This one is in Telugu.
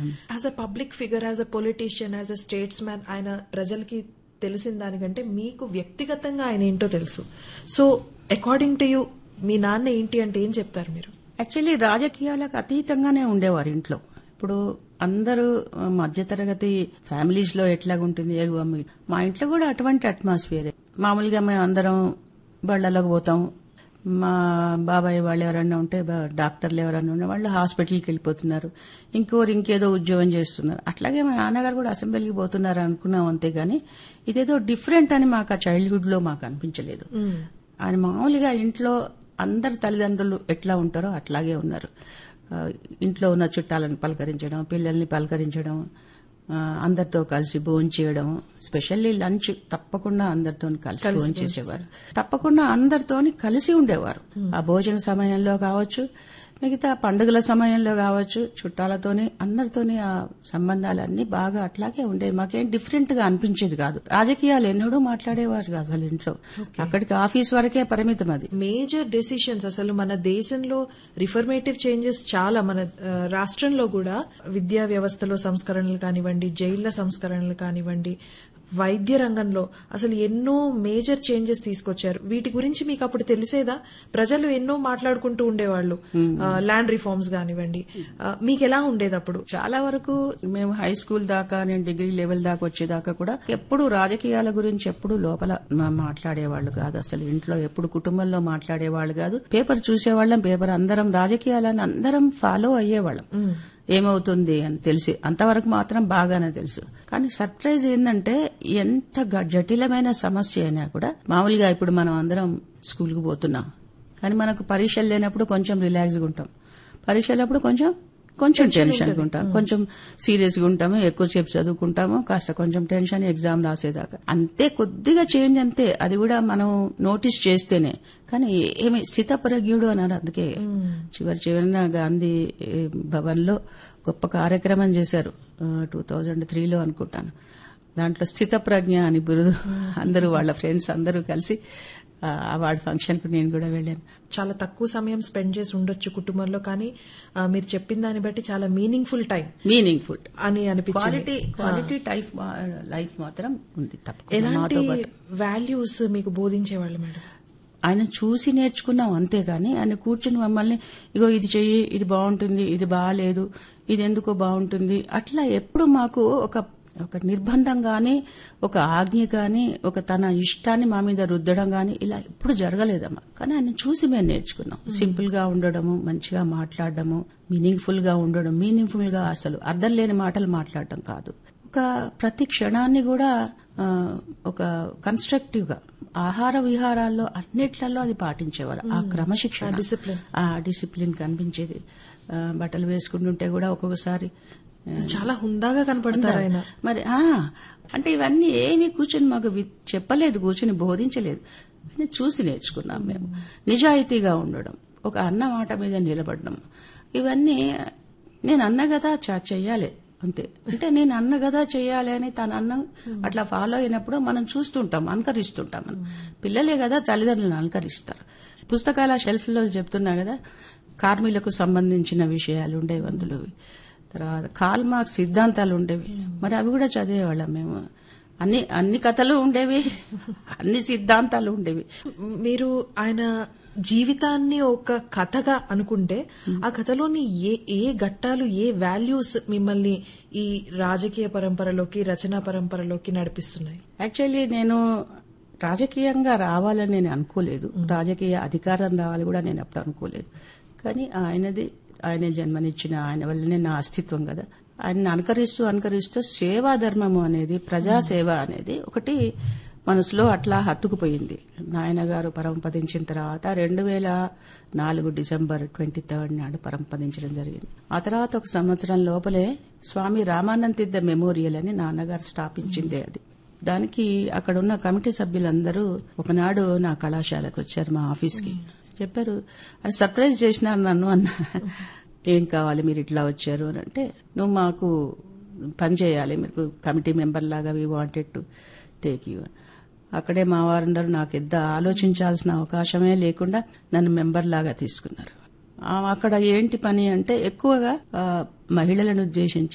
As a public figure as a politician as a statesman ఆయన ప్రజలకి తెలిసిన దానికంటే మీకు వ్యక్తిగతంగా ఆయన ఏంటో తెలుసు సో అకార్డింగ్ టు యూ మీ నాన్న ఏంటి అంటే ఏం చెప్తారు మీరు యాక్చువల్లీ రాజకీయాలకు అతీతంగానే ఉండేవారు ఇంట్లో ఇప్పుడు అందరూ ఆ, మధ్యతరగతి ఫ్యామిలీస్ లో ఎట్లాగుంటుంది ఎగువ మీ- మా ఇంట్లో కూడా అటువంటి అట్మాస్ఫియరే మామూలుగా మేము అందరం బళ్ళలోకి పోతాం మా బాబాయ్ వాళ్ళు ఎవరన్నా ఉంటే బా- డాక్టర్లు ఎవరన్నా ఉంటే వాళ్ళు హాస్పిటల్కి వెళ్ళిపోతున్నారు ఇంకోరు ఇంకేదో ఉద్యోగం చేస్తున్నారు అట్లాగే మా నాన్నగారు కూడా అసెంబ్లీకి పోతున్నారు అనుకున్నాం అంతేగాని ఇదేదో డిఫరెంట్ అని మాకు ఆ చైల్డ్హుడ్ లో మాకు అనిపించలేదు ఆయన మామూలుగా ఇంట్లో అందరు తల్లిదండ్రులు ఎట్లా ఉంటారో అట్లాగే ఉన్నారు ఆ, ఇంట్లో ఉన్న చుట్టాలను పలకరించడం పిల్లల్ని పలకరించడం ఆ, అందరితో కలిసి భోజనం చేయడం స్పెషల్లీ లంచ్ తప్పకుండా అందరితో కలిసి భోజనం చేసేవారు తప్పకుండా అందరితోని కలిసి ఉండేవారు ఆ భోజన సమయంలో కావచ్చు మిగతా పండుగల సమయంలో కావచ్చు చుట్టాలతోని అందరితోని ఆ సంబంధాలన్నీ బాగా అట్లాగే ఉండేవి మాకేం డిఫరెంట్ గా అనిపించేది కాదు రాజకీయాలు ఎన్నడూ మాట్లాడేవారు కాదు అసలు ఇంట్లో అక్కడికి ఆఫీస్ వరకే పరిమితం అది మేజర్ డెసిషన్స్ అసలు మన దేశంలో రిఫర్మేటివ్ చేంజెస్ చాలా మన ఆ, రాష్ట్రంలో కూడా విద్యా వ్యవస్థలో సంస్కరణలు కానివ్వండి జైళ్ల సంస్కరణలు కానివ్వండి వైద్య రంగంలో అసలు ఎన్నో మేజర్ చేంజెస్ తీసుకొచ్చారు వీటి గురించి మీకు అప్పుడు తెలిసేదా ప్రజలు ఎన్నో మాట్లాడుకుంటూ ఉండేవాళ్ళు ల్యాండ్ రిఫార్మ్స్ కానివ్వండి ఆ, మీకు ఎలా ఉండేది అప్పుడు చాలా వరకు మేము హై స్కూల్ దాకా నేను డిగ్రీ లెవెల్ దాకా వచ్చేదాకా కూడా ఎప్పుడు రాజకీయాల గురించి ఎప్పుడు లోపల మా- మాట్లాడేవాళ్ళు కాదు అసలు ఇంట్లో ఎప్పుడు కుటుంబంలో మాట్లాడేవాళ్ళు కాదు పేపర్ చూసేవాళ్ళం పేపర్ అందరం రాజకీయాలను అందరం ఫాలో అయ్యేవాళ్ళం ఏమవుతుంది అని తెలిసి అంతవరకు మాత్రం బాగానే తెలుసు కానీ సర్ప్రైజ్ ఏంటంటే ఎంత గ- జటిలమైన సమస్య అయినా కూడా మామూలుగా ఇప్పుడు మనం అందరం స్కూల్కి పోతున్నాం కానీ మనకు పరీక్షలు లేనప్పుడు కొంచెం రిలాక్స్గా ఉంటాం పరీక్షలప్పుడు కొంచెం కొంచెం టెన్షన్ ఉంటాం కొంచెం సీరియస్ గా ఉంటాము ఎక్కువసేపు చదువుకుంటాము కాస్త కొంచెం టెన్షన్ ఎగ్జామ్ రాసేదాకా అంతే కొద్దిగా చేంజ్ అంతే అది కూడా మనం నోటీస్ చేస్తేనే కానీ ఏమి స్థితప్రజ్ఞుడు అన్నారు అందుకే చివరి చివరిన గాంధీ ఏ, భవన్ లో గొప్ప కార్యక్రమం చేశారు టూ థౌజండ్ త్రీలో అనుకుంటాను దాంట్లో స్థితప్రజ్ఞ అని బిరుదు అందరూ వాళ్ళ ఫ్రెండ్స్ అందరూ కలిసి ఆ అవార్డు ఫంక్షన్ కు నేను కూడా వెళ్ళాను చాలా తక్కువ సమయం స్పెండ్ చేసి ఉండొచ్చు కుటుంబంలో కానీ ఆ, మీరు చెప్పిన దాన్ని బట్టి చాలా మీనింగ్ఫుల్ టైం మీనింగ్ఫుల్ అని అనిపించింది క్వాలిటీ క్వాలిటీ టైప్ లైఫ్ మాత్రం ఉంది తప్పకుండా ఎలాంటి మాతో పాటు వాల్యూస్ మీకు బోధించేవాళ్ళు మేడం ఆయన చూసి నేర్చుకున్నాం అంతేగాని ఆయన కూర్చుని మమ్మల్ని ఇగో ఇది చెయ్యి ఇది బాగుంటుంది ఇది బాగాలేదు ఇది ఎందుకో బాగుంటుంది అట్లా ఎప్పుడు మాకు ఒక ఒక నిర్బంధం గాని ఒక ఆజ్ఞ గాని ఒక తన ఇష్టాన్ని మా మీద రుద్దడం గాని ఇలా ఎప్పుడు జరగలేదమ్మా కానీ ఆయన చూసి మేము నేర్చుకున్నాం సింపుల్ గా ఉండడము మంచిగా మాట్లాడడము మీనింగ్ఫుల్ గా ఉండడం మీనింగ్ఫుల్ గా అసలు అర్థం లేని మాటలు మాట్లాడడం కాదు ఒక ప్రతి క్షణాన్ని కూడా ఆ, ఒక కన్స్ట్రక్టివ్ గా ఆహార విహారాల్లో అన్నిట్లలో అది పాటించేవారు ఆ క్రమశిక్షణ discipline. ఆ డిసిప్లిన్ కనిపించేది ఆ, బట్టలు వేసుకుంటుంటే కూడా ఒక్కొక్కసారి ఆ, చాలా హుందాగా కనపడతారు ఆయన మరి ఆ అంటే ఇవన్నీ ఏమీ కూర్చొని మాకు వి- చెప్పలేదు కూర్చొని బోధించలేదు కానీ చూసి నేర్చుకున్నాం మేము నిజాయితీగా ఉండడం ఒక అన్న మాట మీద నిలబడడం ఇవన్నీ నేను అన్న కదా చ- చెయ్యాలి అంతే అంటే నేను అన్న కదా చెయ్యాలి అని తన అన్నం అట్లా ఫాలో అయినప్పుడు మనం చూస్తుంటాం అనుకరిస్తుంటాం మనం పిల్లలే కదా తల్లిదండ్రులను అనుకరిస్తారు పుస్తకాల షెల్ఫ్ లో చెప్తున్నా కదా కార్మికులకు సంబంధించిన విషయాలు ఉండేవి అందులో తర్వాత కాల్ మార్క్స్ సిద్ధాంతాలు ఉండేవి మరి అవి కూడా చదివేవాళ్ళం మేము అన్ని అన్ని కథలు ఉండేవి అన్ని సిద్ధాంతాలు ఉండేవి మీరు ఆయన జీవితాన్ని ఒక కథగా అనుకుంటే ఆ కథలోని ఏ ఏ ఘట్టాలు ఏ వాల్యూస్ మిమ్మల్ని ఈ రాజకీయ పరంపరలోకి రచనా పరంపరలోకి నడిపిస్తున్నాయి యాక్చువల్లీ నేను రాజకీయంగా రావాలని నేను అనుకోలేదు రాజకీయ అధికారం రావాలి కూడా నేను అప్పుడు అనుకోలేదు కానీ ఆయనది ఆయన జన్మనిచ్చిన ఆయన వల్లనే నా అస్తిత్వం కదా ఆయన అనుకరిస్తూ అనుకరిస్తూ సేవా ధర్మము అనేది ప్రజాసేవ అనేది ఒకటి మనసులో అట్లా హత్తుకుపోయింది నాయన గారు పరంపదించిన తర్వాత రెండు వేల నాలుగు డిసెంబర్ ట్వంటీ థర్డ్ నాడు పరంపదించడం జరిగింది ఆ తర్వాత ఒక సంవత్సరం లోపలే స్వామి రామానంద తీర్థ మెమోరియల్ అని నాన్నగారు స్థాపించిందే అది దానికి అక్కడ ఉన్న కమిటీ సభ్యులందరూ ఒకనాడు నా కళాశాలకు వచ్చారు మా ఆఫీస్కి చెప్పారు అది సర్ప్రైజ్ చేసినారు నన్ను అన్న ఏం కావాలి మీరు ఇట్లా వచ్చారు అని అంటే నువ్వు మాకు పని చేయాలి మీకు కమిటీ మెంబర్ లాగా we wanted to take you అక్కడే మా వారందరూ నాకు ఎంత ఆలోచించాల్సిన అవకాశమే లేకుండా నన్ను మెంబర్ లాగా తీసుకున్నారు ఆ, అక్కడ ఏంటి పని అంటే ఎక్కువగా ఆ, మహిళలను ఉద్దేశించి